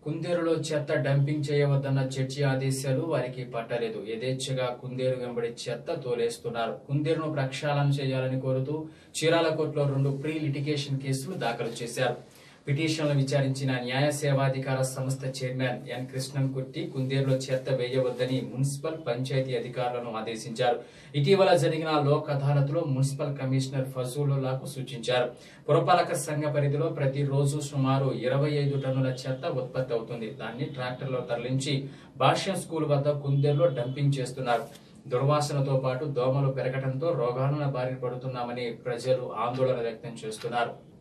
కుందేరులో చెత్త dumping చేయవద్దన్న judge ఆదేశాలు వారికి పట్టలేదు యథేచ్ఛగా కుందేరు వెంబడి చెత్త తోలేస్తున్నారు కుందేరును ప్రక్షాళన చేయాలని కోరుతూ చీరాల కోర్టులో రెండు ప్రీ లిటిగేషన్ కేసులు దాఖలు చేశారు పిటిషన్లు విచారించిన న్యాయ సేవాధికార సంస్థ చైర్మన్ ఎన్ కృష్ణన్ కుట్టి కుందేరులో చెత్త వేయవద్దని మున్సిపల్ పంచాయతీ అధికారులను ఆదేశించారు ఇటీవల జరిగిన లోక్ అదాలత్లో మున్సిపల్ కమిషనర్ ఫజూలుల్లాకు సూచించారు పురపాలక సంఘ పరిధిలో ప్రతిరోజు సుమారు ఇరవై ఐదు టన్నుల చెత్త ఉత్పత్తి అవుతుంది దాన్ని ట్రాక్టర్లో తరలించి భాష్యం స్కూల్ వద్ద కుందేరులో డంపింగ్ చేస్తున్నారు దుర్వాసనతో పాటు దోమలు పెరగడంతో రోగాలను బారిన పడుతున్నామని ప్రజలు ఆందోళన వ్యక్తం చేస్తున్నారు